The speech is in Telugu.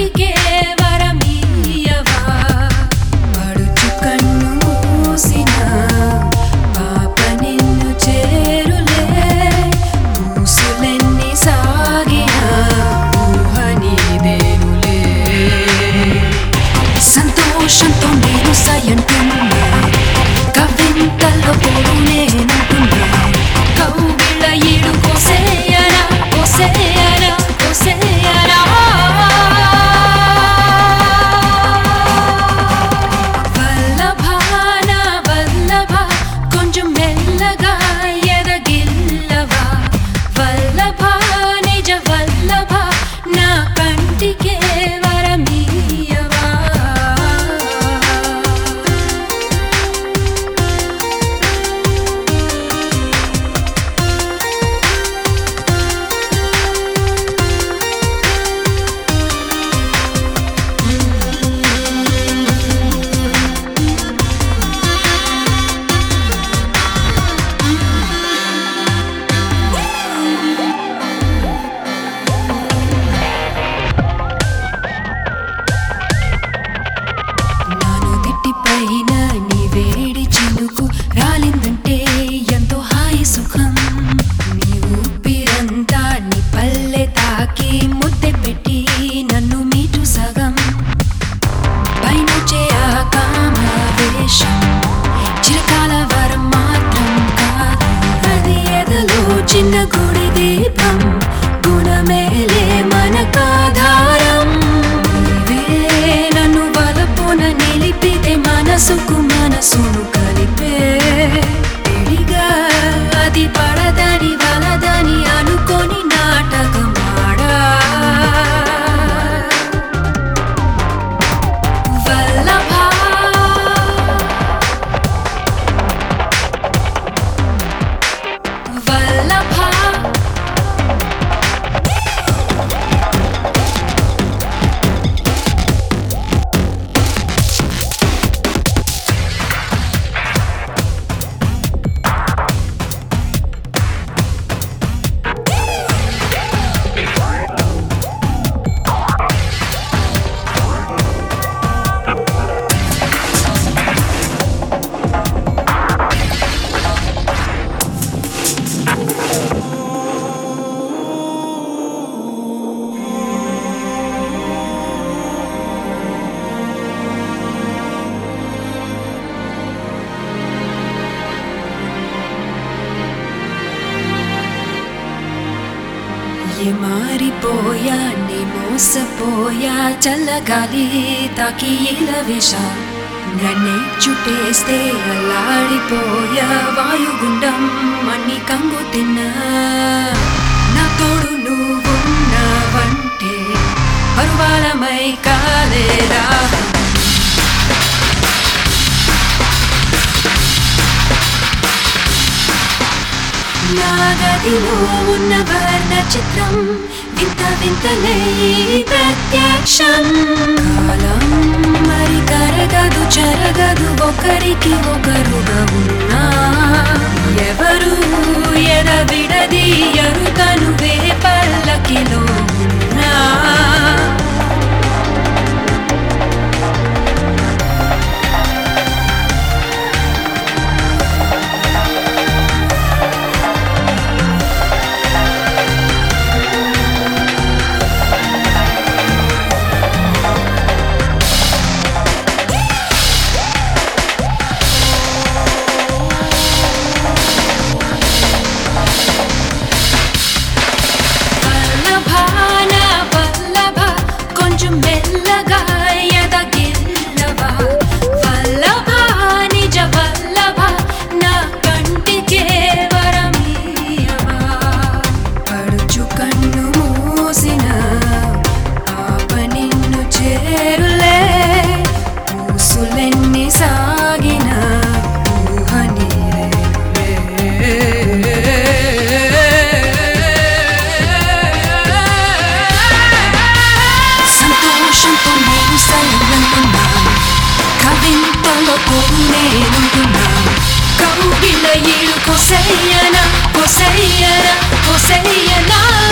కంటికే వరమీయవా పడుచు కన్ను మూసిన పాప నిన్ను చేరులే మూసులెన్ని సాగిన ఊహ నీదేనులే సంతోషంతో నేను సయంటున్నా కవింతల్లో పోడు నేనంటున్నా కౌగిళ్ళ ఈడు కోసేయరా కోసేయరా కోసేయరా వల్లభాన వల్లభ కొంచెం మెల్లగా ఎదగిల్లవా వల్లభ నిజ వల్లభ నా కంటికే వరమీయవా నాను దిట్టి పైన నీ వేడి చినుకు రాలిందంటే ఎంతో హాయి సుఖం నీ ఊపిరంతా నీ పల్లె తాకి ముద్దె పెట్టి నన్ను మీటు సగం పైనుంచే ఆ కామవేశం చిరకాల వరం మాత్రం కాదు అది ఎదలో చిన్న గుడి దీపం గుణమేలే మనకాధారం నీవే నన్ను బలపున నిలిపితే మనసుకు మనసును కలిపే ఎడిగా అది పడదని వలదని అనుకొని నాటకమాడా వల్లభా వల్లభా ఏ మారిపోయా నీ మోసపోయా చల్లగాలి తాకి ఇలా వేష నన్నే చుట్టేస్తే అల్లాడిపోయా వాయుగుండం మన్ని కంగు తిన్నా నా తోడు నువ్వున్నావంటే పరువాలమై కాలేరా నా గదిలో ఉన్న వర్ణ చిత్రం వింత వింతలే ప్రత్యక్షం కాలం మరి కరగదు జరగదు ఒకరికి ఒకరుగా ఉన్నా ఎవరు ఎడ విడది ఎరుకను వే పల్లకిలో ఉన్నా వల్లభాన వల్లభ కొంచెం మెల్లగా ఎదగిల్లవా వల్లభ నిజ వల్లభ నా కంటికే వరమీయవా పడుచు కన్ను మూసిన పాప నిన్ను చేరులే పూసులెన్ని సాగిన ఊహ సంతోషంతో నేను సైలంటున్నా కవింతలో పోరు నేనుంటున్నా కౌగిల ఈడు కొసయ్యనా కొసయ్యనా కొసయ్యనా